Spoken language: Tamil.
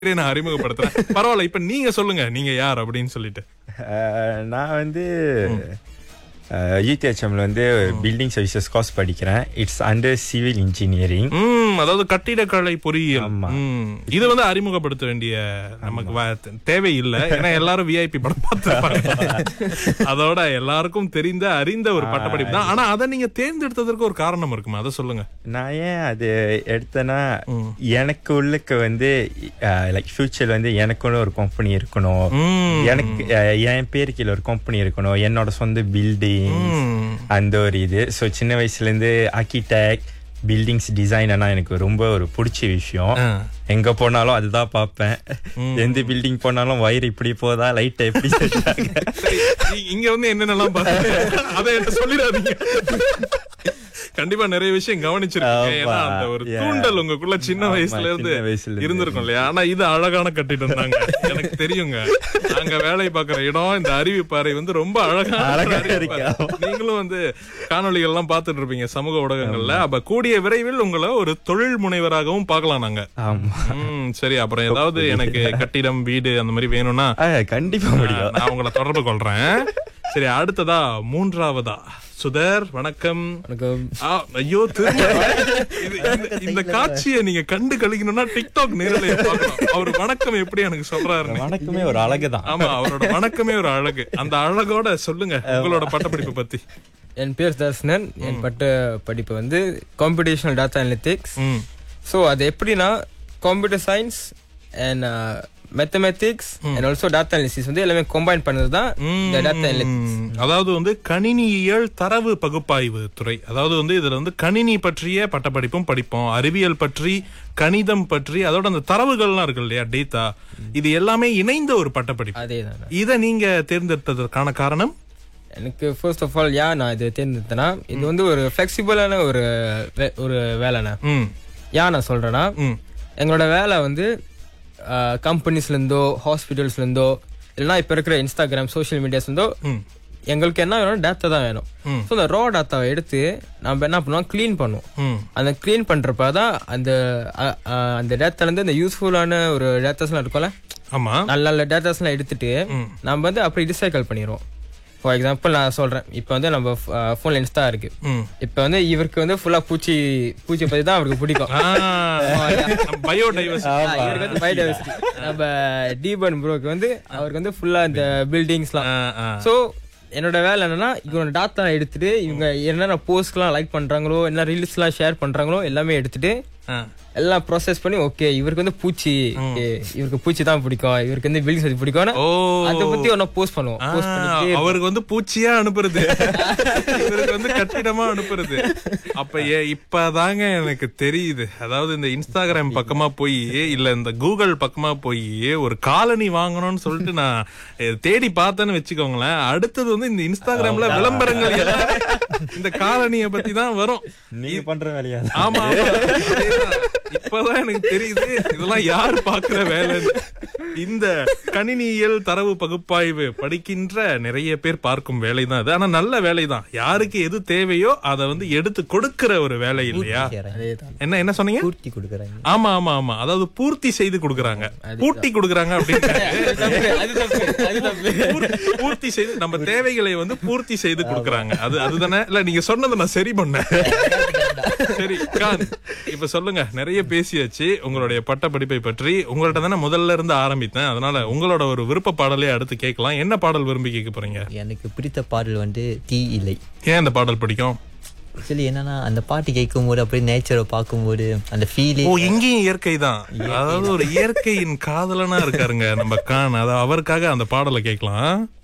நான் அறிமுகப்படுத்துறேன் பரவாயில்ல இப்ப நீங்க சொல்லுங்க நீங்க யார் அப்படின்னு சொல்லிட்டு அஹ், நான் வந்து யூடிஹெச்எம்ல வந்து பில்டிங் சர்வீசஸ் கோர்ஸ் படிக்கிறேன் இட்ஸ் அண்டர் சிவில் இன்ஜினியரிங் ம் அதாவது கட்டிடக்கலை பொறியியல் ஆமா. ம். இது வந்து அறிமுகப்படுத்த வேண்டிய நமக்கு வ- தேவை இல்ல ஏன்னா எல்லாரும் விஐபி படம் பார்த்துருப்பாங்க அதோட எல்லாருக்கும் தெரிந்த அறிந்த ஒரு பட்டப்படிப்பு தான் ஆனா அதை நீங்க தேர்ந்தெடுத்ததற்கு ஒரு காரணம் இருக்குமா அதை சொல்லுங்க நான் ஏன் அது எடுத்தேன்னா எனக்கு உள்ளுக்கு வந்து லைக் ஃபியூச்சர் வந்து எனக்குன்னு ஒரு கம்பெனி இருக்கணும் ம். எனக்கு அஹ், என் பேரு கீழே ஒரு கம்பெனி இருக்கணும் என்னோட சொந்த பில்டிங் ம். அந்த ஒரு இது ஸோ சின்ன வயசுல இருந்து ஆர்கிடெக்ட் பில்டிங்ஸ் டிசைனா எனக்கு ரொம்ப ஒரு பிடிச்ச விஷயம் ஆ. எங்க போனாலும் அதுதான் பார்ப்பேன் எந்த பில்டிங் போனாலும் வயிறு இப்படி போதா லைட் எப்படி set ஆகுது? சரி, நீ- இங்க வந்து என்னென்னலாம் பாருங்க அதை என்ன சொல்லிடாதீங்க கண்டிப்பா நிறைய விஷயம் கவனிச்சிருக்கீங்க ஆமா. ஏன்னா அந்த ஒரு Yeah. தூண்டல் உங்களுக்குள்ள சின்ன ஆமா, வயசுல இருந்து சின்ன வயசுல இருந்து இருந்திருக்கும் இல்லையா ஆனா இது அழகான கட்டிடம் தாங்க எனக்கு தெரியுங்க நாங்க வேலை பார்க்கிற இடம் இந்த அறிவிப்பாறை வந்து ரொம்ப அழகான ஒரு அழகா அறிவிப்பாறை. இருக்கு. நீங்களும் வந்து காணொளிகள் எல்லாம் பார்த்துட்டு இருப்பீங்க சமூக ஊடகங்கள்ல அப்ப கூடிய விரைவில் உங்களை ஒரு தொழில் முனைவராகவும் பார்க்கலாம் நாங்க ஆமா ம் சரி அப்புறம் ஏதாவது எனக்கு கட்டிடம் வீடு அந்த மாதிரி வேணும்னா ஆ, கண்டிப்பா முடியும் நான் உங்களை தொடர்பு கொள்றேன் சரி அடுத்ததா மூன்றாவதா சுதர் வணக்கம் வணக்கம் ஆ, ஐயோ திரும்ப இது- இந்த- இந்த காட்சியை நீங்க கண்டு கழிக்கணும்னா டிக்டாக் நேரலைய பார்க்கலாம் அவர் வணக்கம் எப்படி எனக்கு சொல்றாருன்னு வணக்கமே ஒரு அழகுதான் ஆமா அவரோட வணக்கமே ஒரு அழகு அந்த அழகோட சொல்லுங்க உங்களோட பட்டப்படிப்பு பத்தி என் பேர் தர்ஷனன் என் பட்ட படிப்பு வந்து காம்படிஷனல் டாட்டா அனலிட்டிக்ஸ் ம். ஸோ அது எப்படின்னா computer science and mathematics and also data analysis வந்து எல்லாமே கம்பைன் பண்ணது தான் இந்த டாட்டா அனலிட்டிக்ஸ் ம், அதாவது வந்து கணினியியல் தரவு பகுப்பாய்வு துறை அதாவது வந்து இதுல வந்து கணினி பற்றிய பட்டப்படிப்பும் படிப்போம் அறிவியல் பற்றி கணிதம் பற்றி அதோட அந்த தரவுகள்லாம் இருக்கு இல்லையா டேட்டா இது எல்லாமே இணைந்த ஒரு பட்டப்படிப்பு அதே தான் இத நீங்க தேர்ந்தெடுத்ததற்கான காரணம் எனக்கு ஃபர்ஸ்ட் ஆஃப் ஆல் ஏன் நான் இது தேர்ந்தெடுத்தேன்னா இது வந்து ஒரு ஃப்ளெக்சிபிளான ஒரு வே- ஒரு வேலைண்ணே ம் ஏன் நான் சொல்றேன்னா ம் எங்களோட வேலை வந்து கம்பெனிஸ்லேருந்தோ ஹாஸ்பிட்டல்ஸ்லேருந்தோ இல்லைனா இப்போ இருக்கிற இன்ஸ்டாகிராம் சோஷியல் மீடியாஸ்லேருந்தோ ம் எங்களுக்கு என்ன வேணும் டேட்டா தான் வேணும் ம். ஸோ அந்த ரா டேட்டாவை எடுத்து நம்ம என்ன பண்ணுவோம் க்ளீன் பண்ணுவோம் ம் அந்த க்ளீன் பண்ணுறப்ப தான் அந்த அ- அ- அந்த டேட்டாலேருந்து இந்த யூஸ்ஃபுல்லான ஒரு டேட்டாஸ்லாம் இருக்கும்ல ஆமா நல்ல நல்ல டேட்டாஸ்லாம் எடுத்துட்டு நம்ம வந்து அப்படி டிசைக்கிள் பண்ணிடுவோம் ஃபார் எக்ஸாம்பிள் நான் சொல்கிறேன் இப்போ வந்து நம்ம ஃபோனில் இன்ஸ்டா இருக்கு ம் இப்போ வந்து இவருக்கு வந்து ஃபுல்லாக பூச்சி பூச்சி பற்றி தான் அவருக்கு பிடிக்கும் பயோடைவர்சிட்டி ஆ, இவருக்கு வந்து biodiversity. நம்ம டீபன் ப்ரோக்கு வந்து அவருக்கு வந்து ஃபுல்லா இந்த பில்டிங்ஸ்லாம் சோ என்னோட வேலை என்னன்னா இவங்க டாட்டா எடுத்துட்டு இவங்க என்னென்ன போஸ்ட்லாம் லைக் பண்றாங்களோ என்ன ரீல்ஸ்லாம் ஷேர் பண்றாங்களோ எல்லாமே எடுத்துட்டு எல்லாம் ப்ராசஸ் பண்ணி ஓகே இவருக்கு வந்து பூச்சி okay, இவருக்கு பூச்சி தான் பிடிக்கும் இவருக்கு வந்து பில்டிங்ஸ் அது பிடிக்கும்னு ஓ அதை பத்தி ஒன்னும் போஸ்ட் பண்ணுவோம் போஸ்ட் பண்ணிட்டே அவருக்கு வந்து பூச்சியா அனுப்புறது இவருக்கு வந்து கட்டிடமா அனுப்புறது அப்ப ஏ- இப்பதாங்க எனக்கு தெரியுது அதாவது இந்த இன்ஸ்டாகிராம் பக்கமா போய் இல்ல இந்த கூகுள் பக்கமா போய் ஒரு காலனி வாங்கணும்னு சொல்லிட்டு நான் eh, தேடி பார்த்தேன்னு வச்சுக்கோங்களேன் அடுத்தது வந்து இந்த இன்ஸ்டாகிராம்ல விளம்பரங்கள் எல்லாமே இந்த காலனிய பத்தி தான் வரும் நீங்க பண்ற வேலையா ஆமா ஆமா. அதேதான். இப்பதான் எனக்கு தெரியுது இதெல்லாம் யார் பாக்குற வேலை இந்த கணினியியல் தரவு பகுப்பாய்வு படிக்கின்ற நிறைய பேர் பார்க்கும் வேலை தான் அது ஆனா நல்ல வேலை தான் யாருக்கு எது தேவையோ அதை வந்து எடுத்து கொடுக்கிற ஒரு வேலை இல்லையா அதேதான் என்ன என்ன சொன்னீங்க பூர்த்தி கொடுக்குறாங்க ஆமா ஆமா ஆமா அதாவது பூர்த்தி செய்து கொடுக்கறாங்க பூட்டி கொடுக்கறாங்க அப்படின்னு அது தப்பு அது தப்பு பூர்த்தி- பூர்த்தி செய்து நம்ம தேவைகளை வந்து பூர்த்தி செய்து கொடுக்கறாங்க அது அதுதானே இல்ல நீங்க சொன்னதை நான் சரி பண்ணேன் சரி கான் இப்ப சொல்லுங்க நிறைய பேசியாச்சு உங்களுடைய பட்ட படிப்பை பற்றி உங்கள்ட்ட தானே முதல்ல இருந்து ஆரம்பித்தேன் அதனால உங்களோட ஒரு விருப்ப பாடலே அடுத்து கேட்கலாம் என்ன பாடல் விரும்பி கேட்க போறீங்க எனக்கு பிடித்த பாடல் வந்து தீ இலை ஏன் இந்த பாடல் பிடிக்கும் ஆக்சுவலி என்னன்னா அந்த பாட்டு கேட்கும் போது அப்படியே நேச்சரை பார்க்கும்போது அந்த ஃபீலே ஓ இங்கேயும் இயற்கை தான் அதாவது ஒரு இயற்கையின் காதலனா இருக்காருங்க நம்ம கான் அதாவது அவருக்காக அந்த பாடலை கேட்கலாம்